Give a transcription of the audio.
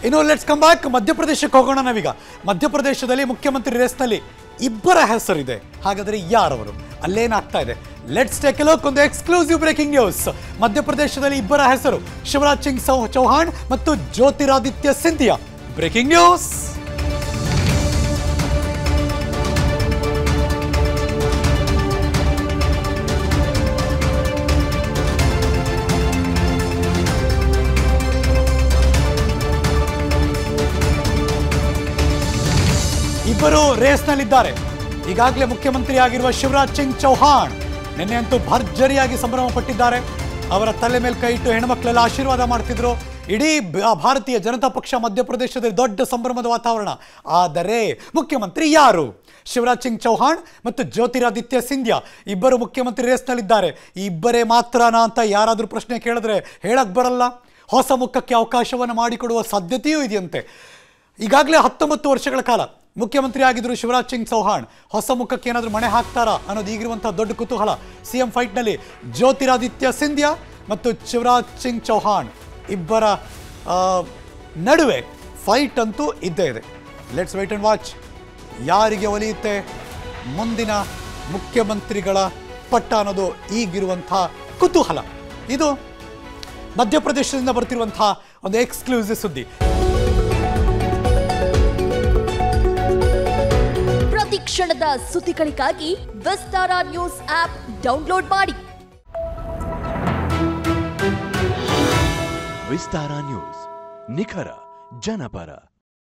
ಇನ್ನು let's come back ಮಧ್ಯಪ್ರದೇಶಕ್ಕೆ ಹೋಗೋಣ ನಾವೀಗ ಮಧ್ಯಪ್ರದೇಶದಲ್ಲಿ ಮುಖ್ಯಮಂತ್ರಿ ರೇಸ್ನಲ್ಲಿ ಇಬ್ಬರ ಹೆಸರಿದೆ ಹಾಗಾದರೆ ಯಾರವರು ಅಲ್ಲೇನಾಗ್ತಾ ಇದೆ ಲೆಟ್ಸ್ ಟೇಕ್ ಲೋಕ್ ಒಂದು ಎಕ್ಸ್ಕ್ಲೂಸಿವ್ ಬ್ರೇಕಿಂಗ್ ನ್ಯೂಸ್ ಮಧ್ಯಪ್ರದೇಶದಲ್ಲಿ ಇಬ್ಬರ ಹೆಸರು ಶಿವರಾಜ್ ಸಿಂಗ್ ಸೌ ಚೌಹಾಣ್ ಮತ್ತು ಜ್ಯೋತಿರಾದಿತ್ಯ ಸಿಂಧಿಯಾ ಬ್ರೇಕಿಂಗ್ ನ್ಯೂಸ್ ಇಬ್ಬರು ರೇಸ್ನಲ್ಲಿದ್ದಾರೆ ಈಗಾಗಲೇ ಮುಖ್ಯಮಂತ್ರಿ ಆಗಿರುವ ಶಿವರಾಜ್ ಸಿಂಗ್ ಚೌಹಾಣ್ ನಿನ್ನೆ ಅಂತೂ ಭರ್ಜರಿಯಾಗಿ ಸಂಭ್ರಮ ಪಟ್ಟಿದ್ದಾರೆ ಅವರ ತಲೆ ಮೇಲೆ ಕೈ ಇಟ್ಟು ಹೆಣ್ಮಕ್ಳೆಲ್ಲ ಆಶೀರ್ವಾದ ಮಾಡ್ತಿದ್ರು ಇಡೀ ಬ- ಭಾರತೀಯ ಜನತಾ ಪಕ್ಷ ಮಧ್ಯಪ್ರದೇಶದಲ್ಲಿ ದೊಡ್ಡ ಸಂಭ್ರಮದ ವಾತಾವರಣ ಆದರೆ ಮುಖ್ಯಮಂತ್ರಿ ಯಾರು ಶಿವರಾಜ್ ಸಿಂಗ್ ಚೌಹಾಣ್ ಮತ್ತು ಜ್ಯೋತಿರಾದಿತ್ಯ ಸಿಂಧ್ಯಾ ಇಬ್ಬರು ಮುಖ್ಯಮಂತ್ರಿ ರೇಸ್ನಲ್ಲಿದ್ದಾರೆ ಈ ಇಬ್ಬರೇ ಮಾತ್ರನಾ ಅಂತ ಯಾರಾದರೂ ಪ್ರಶ್ನೆ ಕೇಳಿದ್ರೆ ಹೇಳಕ್ ಬರಲ್ಲ ಹೊಸ ಮುಖಕ್ಕೆ ಅವಕಾಶವನ್ನು ಮಾಡಿಕೊಡುವ ಸಾಧ್ಯತೆಯೂ ಇದೆಯಂತೆ ಈಗಾಗಲೇ ಹತ್ತೊಂಬತ್ತು ವರ್ಷಗಳ ಕಾಲ ಮುಖ್ಯಮಂತ್ರಿ ಆಗಿದ್ರು ಶಿವರಾಜ್ ಸಿಂಗ್ ಚೌಹಾಣ್ ಹೊಸ ಮುಖಕ್ಕೆ ಏನಾದರೂ ಮಣೆ ಹಾಕ್ತಾರಾ ಅನ್ನೋದು ಈಗಿರುವಂತಹ ದೊಡ್ಡ ಕುತೂಹಲ ಸಿ ಎಂ ಫೈಟ್ನಲ್ಲಿ ಜ್ಯೋತಿರಾದಿತ್ಯ ಸಿಂಧ್ಯಾ ಮತ್ತು ಶಿವರಾಜ್ ಸಿಂಗ್ ಚೌಹಾಣ್ ಇಬ್ಬರ ಆ, ನಡುವೆ ಫೈಟ್ ಅಂತೂ ಇದ್ದೇ ಇದೆ ಲೆಟ್ಸ್ ವೈಟ್ ಅಂಡ್ ವಾಚ್ ಯಾರಿಗೆ ಒಲಿಯುತ್ತೆ ಮುಂದಿನ ಮುಖ್ಯಮಂತ್ರಿಗಳ ಪಟ್ಟ ಅನ್ನೋದು ಈಗಿರುವಂಥ ಕುತೂಹಲ ಇದು ಮಧ್ಯಪ್ರದೇಶದಿಂದ ಬರ್ತಿರುವಂತಹ ಒಂದು ಎಕ್ಸ್ಕ್ಲೂಸಿವ್ ಸುದ್ದಿ ಪ್ರತಿ ಕ್ಷಣದ ಸುದ್ದಿಗಳಿಗಾಗಿ ವಿಸ್ತಾರ ನ್ಯೂಸ್ ಆಪ್ ಡೌನ್ಲೋಡ್ ಮಾಡಿ ವಿಸ್ತಾರ ನ್ಯೂಸ್ ನಿಖರ ಜನಪರ